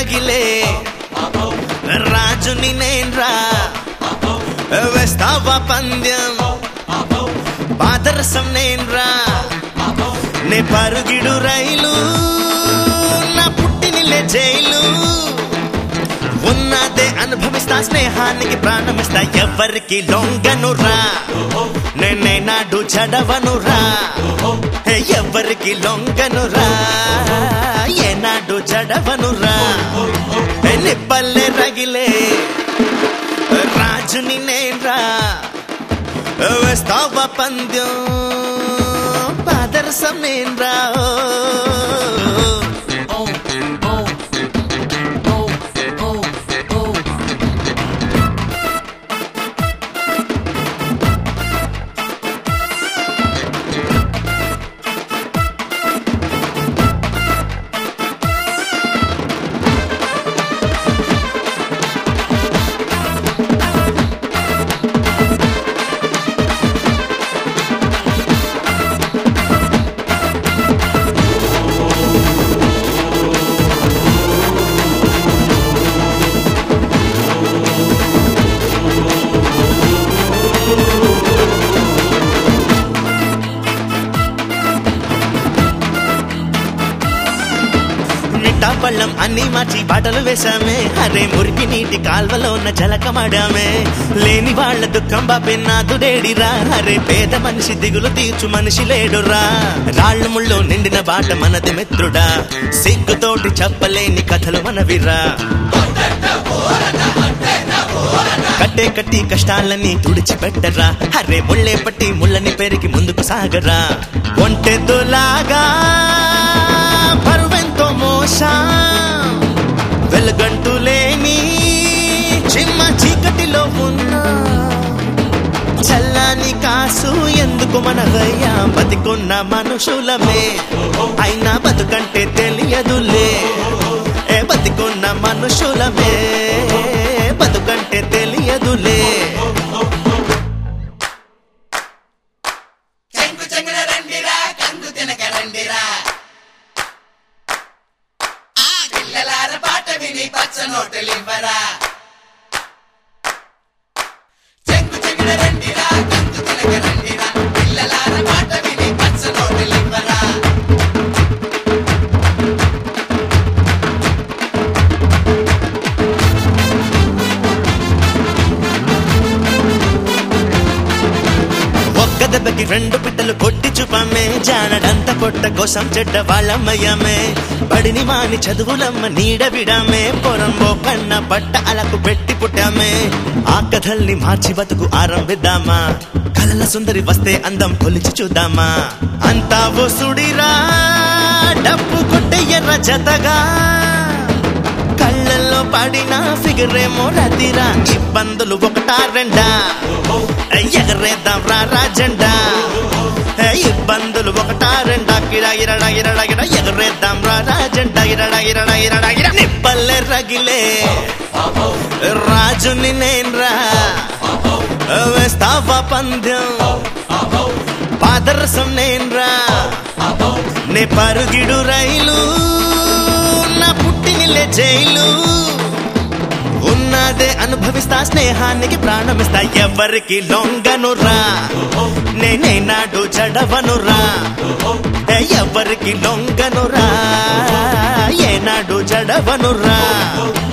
రగిలే రాజుని నేన్రా వేస్తావా పంద్యం పాదరసం నేన్రా నే పరుగిడు రైలు నా పుట్టినిలే జైలు ఉన్నదే అనుభవిస్తా స్నేహానికి ప్రాణమిస్తా ఎవరికి లొంగనురా నేనే నాడు చడవనురా హే, ఎవరికి లొంగనురా ఏనాడు చడవనురా హే, నిప్పల్లే రగిలే రాజుని నేన్రా వేస్తావా పంద్యం పాదరసం నేన్రా పళ్ళం అన్ని మార్చి బాటలు వేశామే అరే మురికి నీటి కాల్వలో ఉన్న జలకమాడామే లేని వాళ్ళ దుఃఖం బాపే నాదుడేడిరా అరే పేద మనిషి దిగులు తీర్చు మనిషి లేడురా రాళ్ళు ముళ్ళు నిండిన బాట మనది మిత్రుడా సిగ్గుతోటి చెప్పలేని కథలు మనవిరా కట్టే కట్టి కష్టాలని తుడిచిపెట్టరా అరే ముళ్ళే పట్టి ముళ్ళని పెరిగి ముందుకు సాగరా ఒంటెద్దులాగా పరువెంతో మోసా వెలుగంటూ లేని చిమ్మ చీకటిలో ఉన్నా చల్లాని కాసు ఎందుకు మనవయ్యా బతికున్న మనుషులమే అయినా బతుకంటే తెలియదులే ఏ బతికున్న మనుషులమే బతుకంటే తెలియదులే చెంగు చెంగున రండిరా కంగు తినక రండిరా ఆ పిల్లలార పాట విని పచ్చ నోటలివ్వరా చెంగు చెంగున రండిరా కంగు తినక రండిరా పిల్లలార పాట విని పచ్చ నోటలివ్వరా ఒక్క దెబ్బకి రెండు పిట్టలు కొట్టి చూపమే జానడంత పొట్ట కోసం చెడ్డ వాళ్ళమ్మయ్యమే బడిని మాని చదువులమ్మ నీడ విడామే పొరంబో కన్న బట్ట అలకు పెట్టి పుట్టామే ఆ కథల్ని మార్చి బతుకు ఆరంభిద్దామా కలల సుందరి వస్తే అందం కొలిచి చూద్దామా అంతా సుడిరా డబ్బు కొట్టే ఎర్ర జతగా కళ్ళల్లో పడిన ఫిగరేమో రతిరా ఇబ్బందులు ఒకటా రెండా ఎగరేద్దాం రా రాజెండా ఇబ్బందులు ఒకటా రెండా గిరా గిరడా గిరడా గిర ఎగరేద్దాం రా రాజెండా గిరడా గిరడా గిరడా గిర నిప్పల్లే రగిలే రాజుని నేన్రా వేస్తావా పంద్యం పాదరసం నేన్రా నే పరుగిడు రైలు నా పుట్టినిలే జైలు ఉన్నదే అనుభవిస్తా స్నేహానికి ప్రాణమిస్తా ఎవరికి లొంగనురా నేనే నాడు జడవనురా ఏ ఎవరికి లొంగనురా ఏనాడు జడవనురా